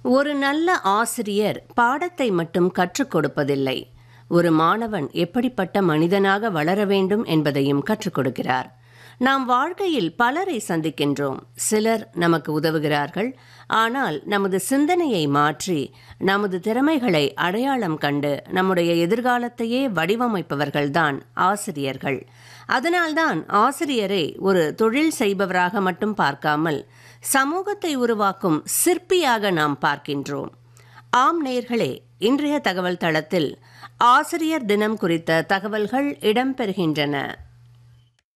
ஒரு நல்ல ஆசிரியர் பாடத்தை மட்டும் கற்றுக் கொடுப்பதில்லை ஒரு மாணவன் எப்படிப்பட்ட மனிதனாக வளர வேண்டும் என்பதையும் கற்றுக் கொடுக்கிறார் நாம் வாழ்க்கையில் பலரை சந்திக்கின்றோம் சிலர் நமக்கு உதவுகிறார்கள் ஆனால் நமது சிந்தனையை மாற்றி நமது திறமைகளை அடையாளம் கண்டு நம்முடைய எதிர்காலத்தையே வடிவமைப்பவர்கள்தான் ஆசிரியர்கள் அதனால்தான் ஆசிரியரை ஒரு தொழில் செய்பவராக மட்டும் பார்க்காமல் சமூகத்தை உருவாக்கும் சிற்பியாக நாம் பார்க்கின்றோம் ஆம் நேர்களே இன்றைய தகவல் தளத்தில் ஆசிரியர் தினம் குறித்த தகவல்கள் இடம்பெறுகின்றன